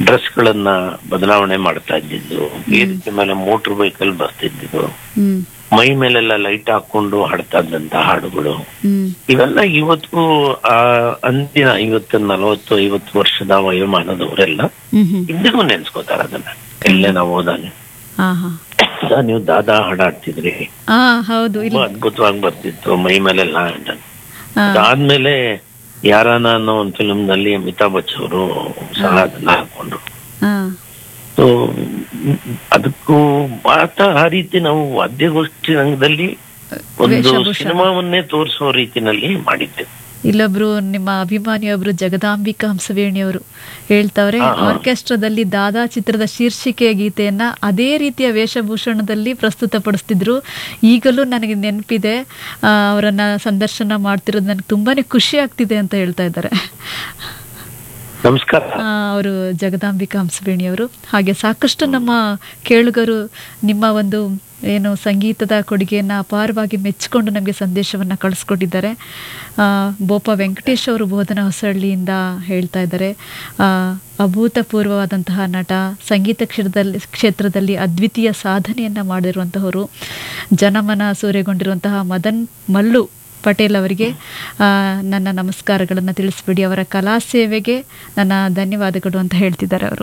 Dress ಗಳನ್ನ ಬದಲಾವಣೆ ಮಾಡ್ತಾ ಇದ್ದಿದ್ದು ವೇದಿಕೆ ಮೇಲೆ ಮೋಟರ್ ಬೈಕಲ್ಲಿ ಬರ್ತಿದ್ದು ಹ್ಮ್ ಮೈ ಮೇಲೆಲ್ಲ ಲೈಟ್ ಹಾಕೊಂಡು ಹಾಡ್ತಾ ಇದ್ದಂತ ಹಾಡುಗಳು ಹ್ಮ್ ಇವೆಲ್ಲ ಇವತ್ತು ಆ ಅಂದಿನ ಐವತ್ತು ನಲವತ್ತು ಐವತ್ತು ವರ್ಷದ ವಯೋಮಾನದವರೆಲ್ಲ ಹ್ಮ್ ಹ್ಮ್ ಇಂದಿಗೂ ನೆನ್ಸ್ಕೋತಾರ ಅದನ್ನ ಎಲ್ಲೇ ನಾವು ಹೋದಾಗ ಹಾ ಹಾ "ದಾ, ನೀವು ದಾದಾ ಹಾಡಾಡ್ತಿದ್ರಿ ಹಾ ಹೌದು ಇಲ್ಲ ತುಂಬಾ ಅದ್ಭುತವಾಗಿ ಬರ್ತಿತ್ತು ಮೈ ಮೇಲೆಲ್ಲ ಹಾಡ ಹಾ ಅದಾದ್ಮೇಲೆ ಯಾರಾನ ಅನ್ನೋ ಒಂದು ಫಿಲ್ಮ್ ನಲ್ಲಿ ಅಮಿತಾಬ್ ಬಚ್ಚನ್ ಅವರು ಸಹ ಅದನ್ನ ಹಾಕೊಂಡ್ರು ಹಾ ಸೊ ಅದಕ್ಕೂ ಆತ ಆ ರೀತಿ ನಾವು ವಾದ್ಯಗೋಷ್ಠಿ ರಂಗದಲ್ಲಿ ಒಂದು ವೇಷಭೂಷಣ. ಸಿನಿಮಾವನ್ನೇ ತೋರಿಸೋ ರೀತಿನಲ್ಲಿ ಮಾಡಿದ್ದೆವು ಇಲ್ಲೊಬ್ರು ನಿಮ್ಮ ಅಭಿಮಾನಿಯೊಬ್ರು ಜಗದಾಂಬಿಕಾ ಹಂಸವೇಣಿಯವರು ಹೇಳ್ತವ್ರೆ ಹಾ, ಹಾ. ಆರ್ಕೆಸ್ಟ್ರಾದಲ್ಲಿ ದಾದಾ ಚಿತ್ರದ ಶೀರ್ಷಿಕೆಯ ಗೀತೆಯನ್ನ ಅದೇ ರೀತಿಯ ವೇಷಭೂಷಣದಲ್ಲಿ ಪ್ರಸ್ತುತಪಡಿಸ್ತಿದ್ರು ಈಗಲೂ ನನಗೆ ನೆನಪಿದೆ ಆ, ಅವರನ್ನ ಸಂದರ್ಶನ ಮಾಡ್ತಿರೋದು ನನಗೆ ತುಂಬಾನೇ ಖುಷಿ ಆಗ್ತಿದೆ ಅಂತ ಹೇಳ್ತಾ ಇದ್ದಾರೆ ನಮಸ್ಕಾರ ಅವರು ಜಗದಾಂಬಿಕಾ ಹಂಸವೇಣಿಯವರು ಹಾಗೆ ಸಾಕಷ್ಟು ನಮ್ಮ ಕೇಳುಗರು ನಿಮ್ಮ ಒಂದು ಏನು ಸಂಗೀತದ ಕೊಡುಗೆಯನ್ನು ಅಪಾರವಾಗಿ ಮೆಚ್ಚಿಕೊಂಡು ನಮಗೆ ಸಂದೇಶವನ್ನು ಕಳಿಸ್ಕೊಟ್ಟಿದ್ದಾರೆ ಆ, ಬೋಪ ವೆಂಕಟೇಶ್ ಅವರು ಬೋಧನ ಹೊಸಹಳ್ಳಿಯಿಂದ ಹೇಳ್ತಾ ಇದ್ದಾರೆ ಆ, ಅಭೂತಪೂರ್ವವಾದಂತಹ ನಟ ಸಂಗೀತ ಕ್ಷೇತ್ರದಲ್ಲಿ ಕ್ಷೇತ್ರದಲ್ಲಿ ಅದ್ವಿತೀಯ ಸಾಧನೆಯನ್ನು ಮಾಡಿರುವಂತಹವರು ಜನಮನ ಸೂರೆಗೊಂಡಿರುವಂತಹ ಮದನ್ ಮಲ್ಲು ಪಟೇಲ್ ಅವರಿಗೆ ಆ, ನನ್ನ ನಮಸ್ಕಾರಗಳನ್ನು ತಿಳಿಸ್ಬಿಡಿ ಅವರ ಕಲಾ ಸೇವೆಗೆ ನನ್ನ ಧನ್ಯವಾದಗಳು ಅಂತ ಹೇಳ್ತಿದ್ದಾರೆ ಅವರು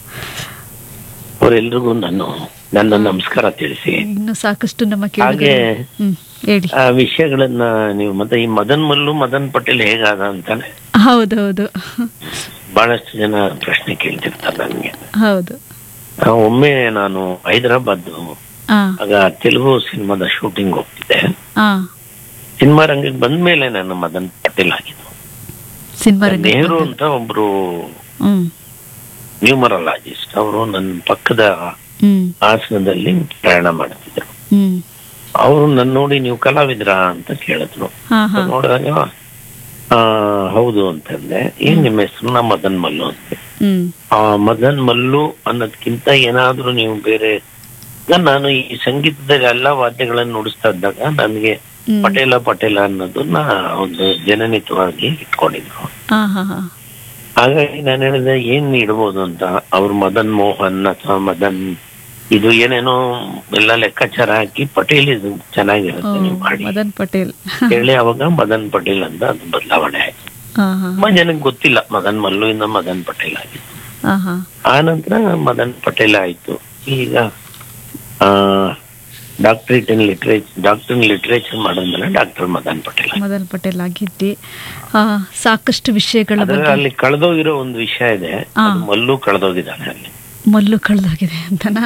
ಅವರೆಲ್ರಿಗೂ ನಾನು ನನ್ನ ನಮಸ್ಕಾರ ತಿಳಿಸಿ ಇನ್ನು ಸಾಕಷ್ಟು ನಮ್ಮ ಹಾಗೆ ಕೇಳಿಗೆ ಹ್ಮ್ ಹೇಳಿ ಆ ವಿಷಯಗಳನ್ನ ನೀವು ಮತ್ತೆ ಈ ಮದನ್ ಮಲ್ಲು ಮದನ್ ಪಟೇಲ್ ಹೇಗಾದ ಅಂತಾನೆ ಹೌದೌದು ಬಹಳಷ್ಟು ಜನ ಪ್ರಶ್ನೆ ಕೇಳ್ತಿರ್ತಾರೆ ನನಗೆ ಹೌದು ಆ, ಒಮ್ಮೆ ನಾನು ಹೈದರಾಬಾದ್ ಆ ಆಗ ತೆಲುಗು ಸಿನಿಮಾದ ಶೂಟಿಂಗ್ ಹೋಗ್ತಿದ್ದೆ ಆ ಸಿನಿಮಾ ರಂಗಕ್ಕೆ ಬಂದ್ಮೇಲೆ ನಾನು ಮದನ್ ಪಟೇಲ್ ಆಗಿದ್ದು ಸಿನಿಮಾ ರಂಗ ನೆಹರು ಅಂತ ಒಬ್ರು ಹ್ಮ್ ನ್ಯೂಮರಾಲಜಿಸ್ಟ್ ಅವರು ನನ್ನ ಪಕ್ಕದ ಹ್ಮ್ ಆಸನದಲ್ಲಿ ಪ್ರಯಾಣ ಮಾಡ್ತಿದ್ರು ಹ್ಮ್ ಅವರು ನನ್ನ ನೋಡಿ ನೀವು ಕಲಾವಿದ್ರ ಅಂತ ಕೇಳಿದ್ರು ಹಾ ಹಾ ನೋಡಿದಾಗ ಆ ಹೌದು ಅಂತಂದೆ ಏನ್ ನಿಮ್ಮ ಹೆಸರು ನಾ ಮದನ್ ಮಲ್ಲು ಅಂತ ಹ್ಮ್ ಆ ಮದನ್ ಮಲ್ಲು ಅನ್ನೋದ್ಕಿಂತ ಏನಾದ್ರೂ ನೀವು ಬೇರೆ ಈಗ ನಾನು ಈ ಸಂಗೀತದಲ್ಲಿ ಎಲ್ಲಾ ವಾದ್ಯಗಳನ್ನು ನುಡಿಸ್ತಾ ಇದ್ದಾಗ ನನಗೆ ಹ್ಮ್. ಪಟೇಲ ಪಟೇಲ ಅನ್ನೋದನ್ನ ಒಂದು ಜನನಿತವಾಗಿ ಇಟ್ಕೊಂಡಿದ್ರು ಹಾ ಹಾ ಹಾ ಹಾಗಾಗಿ ನಾನು ಹೇಳಿದೆ ಏನ್ ಇಡ್ಬೋದು ಅಂತ ಅವ್ರು ಮದನ್ ಮೋಹನ್ ಅಥವಾ ಮದನ್ ಇದು ಏನೇನೋ ಎಲ್ಲ ಲೆಕ್ಕಾಚಾರ ಹಾಕಿ ಪಟೇಲ್ ಇದು ಓ, ಚೆನ್ನಾಗಿರುತ್ತೆ ನೀವು ಮಾಡಿ ಮದನ್ ಪಟೇಲ್ ಹೇಳಿ ಅವಾಗ ಮದನ್ ಪಟೇಲ್ ಅಂತ ಅದು ಬದಲಾವಣೆ ಆಯ್ತು ಹಾ ಹಾ ತುಂಬಾ ಜನಕ್ಕೆ ಗೊತ್ತಿಲ್ಲ ಮದನ್ ಮಲ್ಲು ಇಂದ ಮದನ್ ಪಟೇಲ್ ಆಗಿತ್ತು ಹಾ ಹಾ ಆ ನಂತರ ಮದನ್ ಪಟೇಲ್ ಆಯ್ತು ಈಗ ಆ doctorate in literature doctor in literature ಮಾಡಿದ್ಮೇಲೆ ಡಾಕ್ಟರ್ ಮದನ್ ಪಟೇಲ್ ಆಯ್ತು. ಮದನ್ ಪಟೇಲ್ ಆಗಿದ್ದಿ ಆ, ಸಾಕಷ್ಟು ವಿಷಯಗಳ ಅದ್ರ ಬಗ್ಗೆ ಅಲ್ಲಿ ಕಳೆದೋಗಿರೋ ಒಂದು ವಿಷಯ ಇದೆ ಆ. ಅದು ಮಲ್ಲು ಕಳೆದೋಗಿದ್ದಾನೆ ಅಲ್ಲಿ ಮಲ್ಲು ಕಳೆದೋಗಿದೆ ಅಂತನಾ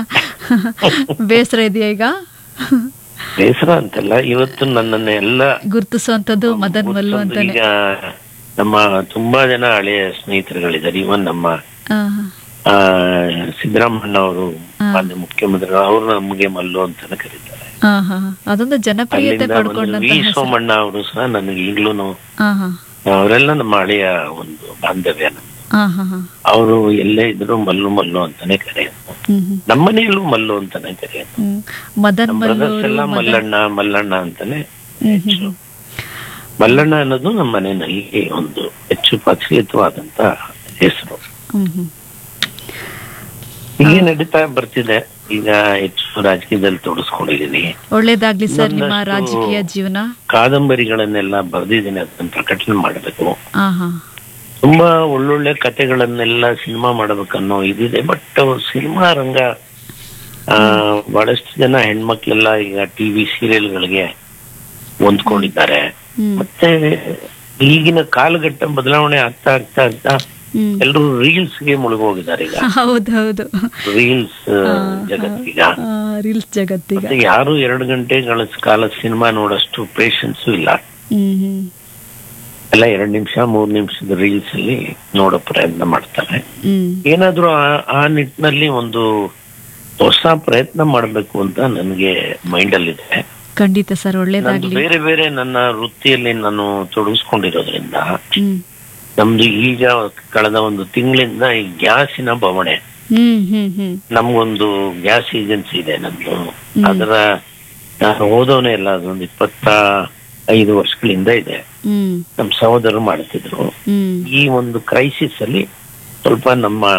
ಬೇಸರ ಇದೆಯಾ ಈಗ ಬೇಸರ ಅಂತಲ್ಲ ಇವತ್ತು ನನ್ನನ್ನ ಎಲ್ಲ ಗುರುತಿಸುವಂತದ್ದು ಮದನ್ ಮಲ್ಲು ಗೊತ್ತೊಂದು ಅಂತಾನೆ ಈಗ ನಮ್ಮ ತುಂಬಾ ಜನ ಹಳೆಯ ಸ್ನೇಹಿತರುಗಳಿದ್ದಾರೆ ಇವನ್ ನಮ್ಮ ಆ, ಆ ಸಿದ್ದರಾಮಣ್ಣ ಅವರು ಹಾ. ಮಾನ್ಯ ಮುಖ್ಯಮಂತ್ರಿ ಅವರು ನಮಗೆ ಮಲ್ಲು ಅಂತಾನೆ ಕರೀತಾರೆ ಆ, ಹಾ ಅದೊಂದು ಜನಪ್ರಿಯತೆ ಅಲ್ಲಿಂದ ಒಂದು ಪಡ್ಕೊಂಡಂತ ವಿ ಸೋಮಣ್ಣ ಅವರು ಸಹ ನನಗೆ ಈಗ್ಲೂ ಹಾ ಹಾ ಅವರೆಲ್ಲ ನಮ್ಮ ಹಳೆಯ ಒಂದು ಬಾಂಧವ್ಯ ನಮ್ದು. ಹಾ ಹಾ ಹಾ ಅವರು ಎಲ್ಲೇ ಇದ್ರು ಮಲ್ಲು ಮಲ್ಲು ಅಂತಾನೆ ಕರೆಯೋದು ಹ್ಮ್ ಹ್ಮ್ ನಮ್ಮನೆಯಲ್ಲೂ ಮಲ್ಲು ಅಂತಾನೆ ಕರೆಯೋದು ಹ್ಮ್ ಮದನ್ ನಮ್ಮ ಮಲ್ಲು ಬ್ರದರ್ಸ್ ಎಲ್ಲ ಮದನ್ ಮಲ್ಲಣ್ಣ ಮಲ್ಲಣ್ಣ ಅಂತಾನೆ ಹ್ಮ್ ಹ್ಮ್ ಹೆಚ್ಚು ಮಲ್ಲಣ್ಣ ಅನ್ನೋದು ನಮ್ಮ ಮನೆಯಲ್ಲಿ ಒಂದು ಹೆಚ್ಚು ಪ್ರಚಲಿತವಾದಂತ ಹೆಸರು ಹ್ಮ್ ಹ್ಮ್ ಹೀಗೆ ನಡೀತಾ ಬರ್ತಿದೆ ಈಗ ಹೆಚ್ಚು ರಾಜಕೀಯದಲ್ಲಿ ತೊಡಸ್ಕೊಂಡಿದ್ದೀನಿ ಒಳ್ಳೇದಾಗ್ಲಿ ಸರ್ ನಿಮ್ಮ ಒಂದಷ್ಟು ರಾಜಕೀಯ ಜೀವನ ಕಾದಂಬರಿಗಳನ್ನೆಲ್ಲ ಬರೆದಿದ್ದೀನಿ ಅದನ್ನ ಪ್ರಕಟಣೆ ಮಾಡಬೇಕು ಹಾ ಹಾ ತುಂಬಾ ಒಳ್ಳೊಳ್ಳೆ ಕಥೆಗಳನ್ನೆಲ್ಲ ಸಿನಿಮಾ ಮಾಡಬೇಕನ್ನೋ ಇದಿದೆ ಬಟ್ ಸಿನಿಮಾ ರಂಗ ಆ ಬಹಳಷ್ಟು ಜನ ಹೆಣ್ಮಕ್ಳೆಲ್ಲ ಈಗ ಟಿವಿ ಸೀರಿಯಲ್ಗಳಿಗೆ ಹೊಂದ್ಕೊಂಡಿದ್ದಾರೆ ಹ್ಮ್ ಮತ್ತೆ ಈಗಿನ ಕಾಲಘಟ್ಟ ಬದಲಾವಣೆ ಆಗ್ತಾ ಆಗ್ತಾ ಆಗ್ತಾ ಹ್ಮ್ ಎಲ್ಲರೂ ರೀಲ್ಸ್ ಗೆ ಮುಳುಗೋಗಿದ್ದಾರೆ ಈಗ ಹೌದೌದು ರೀಲ್ಸ್ ಜಗತ್ತೀಗ ರೀಲ್ಸ್ ಜಗತ್ತೀಗ ಮತ್ತೆ ಯಾರು ಎರಡು ಗಂಟೆಗಳ ಕಾಲ ಸಿನಿಮಾ ನೋಡೋಷ್ಟು ಪೇಷನ್ಸ್ ಇಲ್ಲ ಹ್ಮ್ ಹ್ಮ್ ಎಲ್ಲ ಎರಡ್ ನಿಮಿಷ ಮೂರ್ ನಿಮಿಷದ ರೀಲ್ಸ್ ಅಲ್ಲಿ ನೋಡೋ ಪ್ರಯತ್ನ ಮಾಡ್ತಾರೆ ಹ್ಮ್ ಏನಾದ್ರೂ ಆ- ಆ ನಿಟ್ಟಿನಲ್ಲಿ ಒಂದು ಹೊಸ ಪ್ರಯತ್ನ ಮಾಡಬೇಕು ಅಂತ ನನಗೆ ಮೈಂಡ್ ಅಲ್ಲಿ ಇದೆ ಖಂಡಿತ ಸರ್ ನಂದು ಒಳ್ಳೇದಾಗ್ಲಿ ಬೇರೆ ಬೇರೆ ನನ್ನ ವೃತ್ತಿಯಲ್ಲಿ ನಾನು ತೊಡಗಿಸ್ಕೊಂಡಿರೋದ್ರಿಂದ ಹ್ಮ್ ನಮ್ದು ಈಗ ಕಳೆದ ಒಂದು ತಿಂಗಳಿಂದ ಈ ಗ್ಯಾಸಿನ ಬವಣೆ ಹ್ಮ್ ಹ್ಮ್ ಹ್ಮ್ ನಮ್ಗೊಂದು ಗ್ಯಾಸ್ ಏಜೆನ್ಸಿ ಇದೆ ನಮ್ದು ಅದರ ನಾನು ಓದೋನೇ ಇಲ್ಲ ಅದೊಂದು ಇಪ್ಪತ್ತ ಐದು ವರ್ಷಗಳಿಂದ ಇದೆ ಹ್ಮ್ ನಮ್ಮ ಸಹೋದರರು ಮಾಡ್ತಿದ್ರು ಹ್ಮ್ ಈ ಒಂದು ಕ್ರೈಸಿಸ್ ಅಲ್ಲಿ ಸ್ವಲ್ಪ ನಮ್ಮ